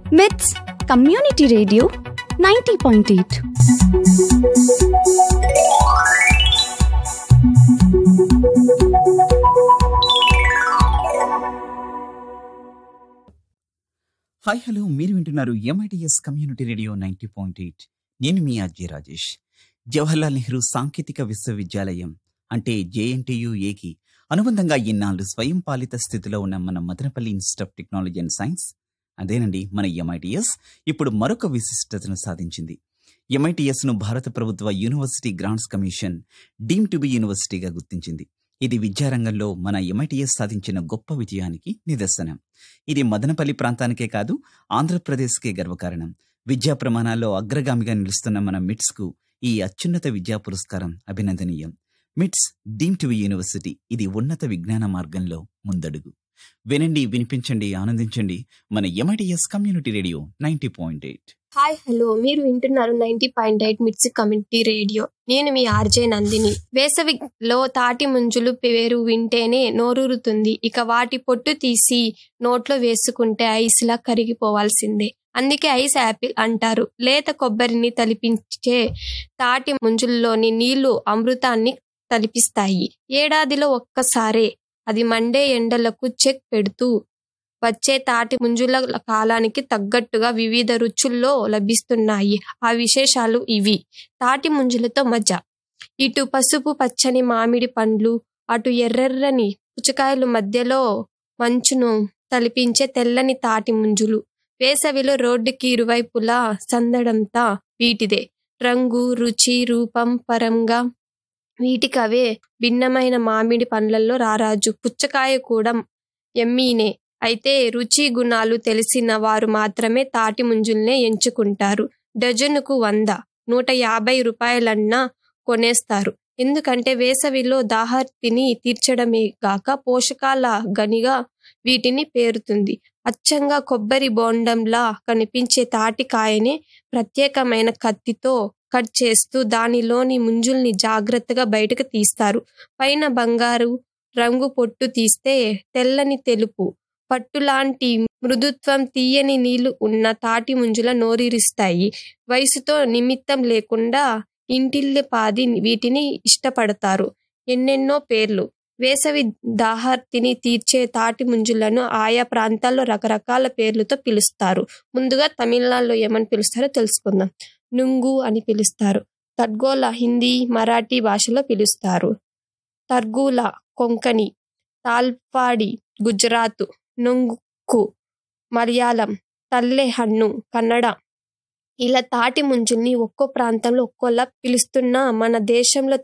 మిట్స్ community radio ninety point eight hi hello మీరు వింటున్నారు MITS community radio ninety point eight నేను మీ అజయ్ రాజేష్ జవహర్లాల్ నెహ్రూ సాంకేతిక విశ్వవిద్యాలయం అంటే జేఎన్టీయుఏకి అనుబంధంగా ఇన్నాళ్ళు స్వయం పాలిత స్థితిలో ఉన్న మన Madanapalle institute of technology and science అదేనండి మన ఎంఐటిఎస్ ఇప్పుడు మరొక విశిష్టతను సాధించింది ఎంఐటిఎస్ ను భారత ప్రభుత్వ university grants commission deem to be యూనివర్సిటీగా గుర్తించింది ఇది విద్యారంగంలో మన ఎంఐటిఎస్ సాధించిన గొప్ప విజయానికి నిదర్శనం ఇది మదనపల్లి ప్రాంతానికే కాదు ఆంధ్రప్రదేశ్కే గర్వకారణం విద్యా ప్రమాణాల్లో అగ్రగామిగా నిలుస్తున్న మన మిట్స్ కు ఈ అత్యున్నత విద్యా పురస్కారం అభినందనీయం మిట్స్ డీమ్ టు యూనివర్సిటీ ఇది ఉన్నత విజ్ఞాన మార్గంలో ముందడుగు వినండి వినిపించండి ఆనందించండి మన MITS community radio ninety point eight hi hello మీరు వింటున్నారు ninety point eight MITS community radio నేను మీ ఆర్జే నందిని వేసవిలో తాటి ముంజులు పేరు వింటేనే నోరూరుతుంది ఇక వాటి పొట్టు తీసి నోట్లో వేసుకుంటే ఐస్లా కరిగిపోవాల్సిందే అందుకే ఐస్ యాపిల్ అంటారు లేత కొబ్బరిని తలిపించే తాటి ముంజుల్లోని నీళ్లు అమృతాన్ని తలిపిస్తాయి ఏడాదిలో ఒక్కసారే అది మండే ఎండలకు చెక్ పెడుతూ వచ్చే తాటి ముంజుల కాలానికి తగ్గట్టుగా వివిధ రుచుల్లో లభిస్తున్నాయి ఆ విశేషాలు ఇవి తాటి ముంజులతో మజా ఇటు పసుపు పచ్చని మామిడి పండ్లు అటు ఎర్రెర్రని పుచ్చకాయలు మధ్యలో మంచును తలిపించే తెల్లని తాటి ముంజులు వేసవిలో రోడ్డుకి ఇరువైపులా సందడంతా వీటిదే రంగు రుచి రూపం పరంగా వీటికవే భిన్నమైన మామిడి పండ్లలో రారాజు పుచ్చకాయ కూడా ఎమ్మీనే అయితే రుచి గుణాలు తెలిసిన వారు మాత్రమే తాటి ముంజుల్నే ఎంచుకుంటారు డజనుకు వంద నూట యాభై రూపాయలన్నా కొనేస్తారు ఎందుకంటే వేసవిలో దాహర్తిని తీర్చడమే గాక పోషకాల గనిగా వీటిని పేరుతుంది అచ్చంగా కొబ్బరి బోండంలా కనిపించే తాటికాయనే ప్రత్యేకమైన కత్తితో కట్ చేస్తూ దానిలోని ముంజుల్ని జాగ్రత్తగా బయటకు తీస్తారు పైన బంగారు రంగు పొట్టు తీస్తే తెల్లని తెలుపు పట్టులాంటి మృదుత్వం తీయని నీళ్లు ఉన్న తాటి ముంజుల నోరిరిస్తాయి వయసుతో నిమిత్తం లేకుండా ఇంటిల్లే పాది వీటిని ఇష్టపడతారు ఎన్నెన్నో పేర్లు వేసవి దాహార్తిని తీర్చే తాటి ముంజులను ఆయా ప్రాంతాల్లో రకరకాల పేర్లతో పిలుస్తారు ముందుగా తమిళనాడులో ఏమని పిలుస్తారో తెలుసుకుందాం నుంగు అని పిలుస్తారు తడ్గోల హిందీ మరాఠీ భాషలో పిలుస్తారు తర్గూల కొంకణి తాల్పాడి గుజరాత్ నొంగు మలయాళం తల్లె హన్ను కన్నడ ఇలా తాటి ముంజుల్ని ఒక్కో ప్రాంతంలో ఒక్కోలా పిలుస్తున్న మన దేశంలో